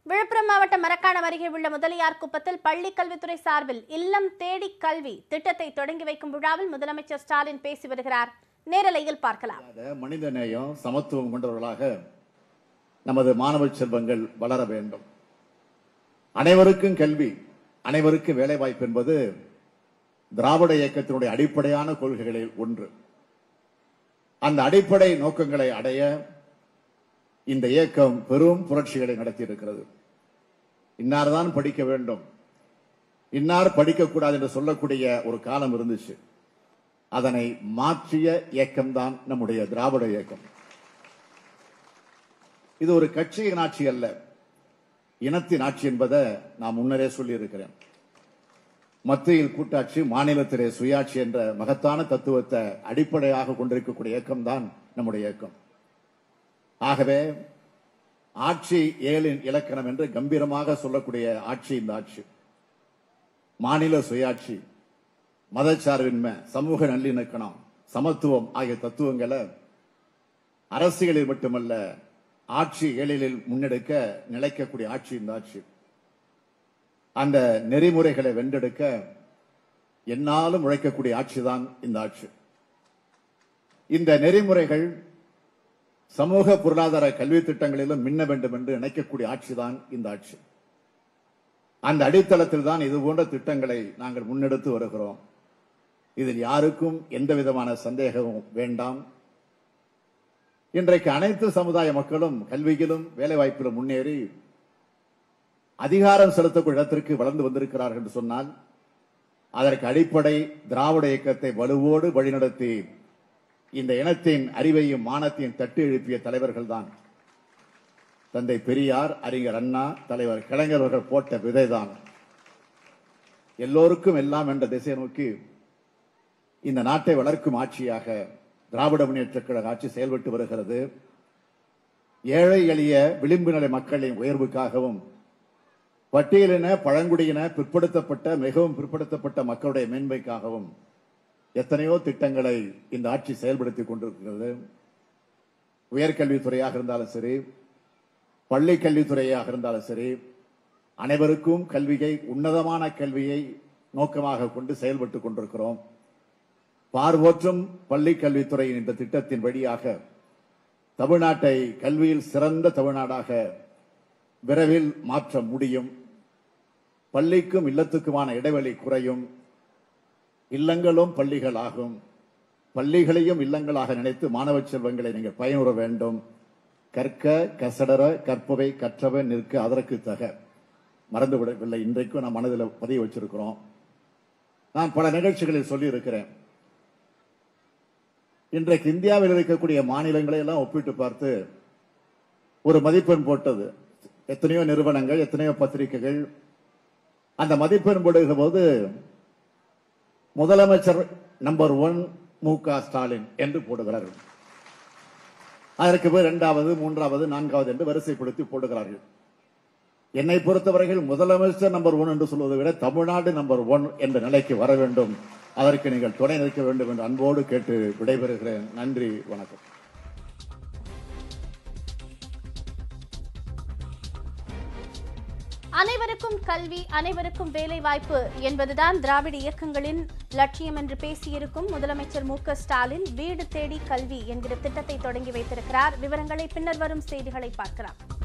விழுப்புரம் மாவட்டம் மரக்காணம் அருகே உள்ள முதலியார் குப்பத்தில் பள்ளி கல்வித்துறை சார்பில் இல்லம் தேடி கல்வி திட்டத்தை தொடங்கி வைக்கும் விழாவில் முதலமைச்சர் ஸ்டாலின் பேசி வருகிறார் நேரலையில் பார்க்கலாம் இல்லாத மனித நேயம் சமத்துவம் கொண்டவர்களாக நமது மாணவ செல்வங்கள் வளர வேண்டும் அனைவருக்கும் கல்வி அனைவருக்கும் வேலைவாய்ப்பு என்பது திராவிட இயக்கத்தினுடைய அடிப்படையான கொள்கைகளில் ஒன்று அந்த அடிப்படை நோக்கங்களை அடைய இந்த இயக்கம் பெரும் புரட்சிகளை நடத்தியிருக்கிறது இன்னார்தான் படிக்க வேண்டும் இன்னார் படிக்கக்கூடாது என்று சொல்லக்கூடிய ஒரு காலம் இருந்துச்சு அதனை மாற்றிய இயக்கம்தான் நம்முடைய திராவிட இயக்கம் இது ஒரு கட்சியின் ஆட்சி அல்ல இனத்தின் ஆட்சி என்பதை நான் முன்னரே சொல்லியிருக்கிறேன் மத்தியில் கூட்டாட்சி மாநிலத்திலே சுயாட்சி என்ற மகத்தான தத்துவத்தை அடிப்படையாக கொண்டிருக்கக்கூடிய இயக்கம்தான் நம்முடைய இயக்கம் ஆகவே ஆட்சி ஏழின் இலக்கணம் என்று கம்பீரமாக சொல்லக்கூடிய ஆட்சி இந்த ஆட்சி மாநில சுயாட்சி மதச்சார்பின்மை சமூக நல்லிணக்கணம் சமத்துவம் ஆகிய தத்துவங்களை அரசியலில் மட்டுமல்ல ஆட்சி ஏழிலில் முன்னெடுக்க நிலைக்கக்கூடிய ஆட்சி இந்த ஆட்சி அந்த நெறிமுறைகளை வென்றெடுக்க என்னாலும் உழைக்கக்கூடிய ஆட்சிதான் இந்த ஆட்சி இந்த நெறிமுறைகள் சமூக பொருளாதார கல்வி திட்டங்களிலும் மின்ன வேண்டும் என்று நினைக்கக்கூடிய ஆட்சிதான் இந்த ஆட்சி அந்த அடித்தளத்தில் தான் இது போன்ற திட்டங்களை நாங்கள் முன்னெடுத்து வருகிறோம் இதில் யாருக்கும் எந்த விதமான சந்தேகமும் வேண்டாம் இன்றைக்கு அனைத்து சமுதாய மக்களும் கல்வியிலும் வேலைவாய்ப்பிலும் முன்னேறி அதிகாரம் செலுத்தக்கூடிய இடத்திற்கு வளர்ந்து வந்திருக்கிறார்கள் என்று சொன்னால் அதற்கு அடிப்படை திராவிட இயக்கத்தை வலுவோடு வழிநடத்தி இந்த இனத்தின் அறிவையும் மானத்தையும் தட்டி எழுப்பிய தலைவர்கள் தான் தந்தை பெரியார் அறிஞர் அண்ணா தலைவர் கலைஞர் அவர்கள் போட்ட விதைதான் எல்லோருக்கும் எல்லாம் என்ற திசை நோக்கி இந்த நாட்டை வளர்க்கும் ஆட்சியாக திராவிட முன்னேற்ற கழக ஆட்சி செயல்பட்டு வருகிறது ஏழை எளிய விளிம்பு நிலை மக்களின் உயர்வுக்காகவும் பட்டியலின பழங்குடியின பிற்படுத்தப்பட்ட மிகவும் பிற்படுத்தப்பட்ட மக்களுடைய மேன்மைக்காகவும் எத்தனையோ திட்டங்களை இந்த ஆட்சி செயல்படுத்தி கொண்டிருக்கிறது உயர்கல்வித்துறையாக இருந்தாலும் சரி பள்ளி கல்வித்துறையாக இருந்தாலும் சரி அனைவருக்கும் கல்வியை உன்னதமான கல்வியை நோக்கமாக கொண்டு செயல்பட்டு கொண்டிருக்கிறோம் பார்வோற்றும் பள்ளி கல்வித்துறையின் இந்த திட்டத்தின் வழியாக தமிழ்நாட்டை கல்வியில் சிறந்த தமிழ்நாடாக விரைவில் மாற்ற முடியும் பள்ளிக்கும் இல்லத்துக்குமான இடைவெளி குறையும் இல்லங்களும் பள்ளிகள் ஆகும் பள்ளிகளையும் இல்லங்களாக நினைத்து மாணவ செல்வங்களை நீங்கள் பயனுற வேண்டும் கற்க கசடர கற்பவை கற்றவை நிற்க அதற்கு தக மறந்து விடவில்லை இன்றைக்கும் நான் மனதில் பதிவு வச்சிருக்கிறோம் நான் பல நிகழ்ச்சிகளில் சொல்லி இருக்கிறேன் இன்றைக்கு இந்தியாவில் இருக்கக்கூடிய மாநிலங்களை எல்லாம் ஒப்பிட்டு பார்த்து ஒரு மதிப்பெண் போட்டது எத்தனையோ நிறுவனங்கள் எத்தனையோ பத்திரிகைகள் அந்த மதிப்பெண் போடுகிற போது முதலமைச்சர் நம்பர் ஒன் மு க ஸ்டாலின் என்று போடுகிறார்கள் அதற்கு பிறகு இரண்டாவது மூன்றாவது நான்காவது என்று வரிசைப்படுத்தி போடுகிறார்கள் என்னை பொறுத்தவரையில் முதலமைச்சர் நம்பர் ஒன் என்று சொல்வதை விட தமிழ்நாடு நம்பர் ஒன் என்ற நிலைக்கு வர வேண்டும் அதற்கு நீங்கள் துணை நிற்க வேண்டும் என்று அன்போடு கேட்டு விடைபெறுகிறேன் நன்றி வணக்கம் அனைவருக்கும் கல்வி அனைவருக்கும் வேலை வாய்ப்பு என்பதுதான் திராவிட இயக்கங்களின் லட்சியம் என்று பேசியிருக்கும் முதலமைச்சர் மு க ஸ்டாலின் வீடு தேடி கல்வி என்கிற திட்டத்தை தொடங்கி வைத்திருக்கிறார் விவரங்களை பின்னர் வரும் செய்திகளை பார்க்கலாம்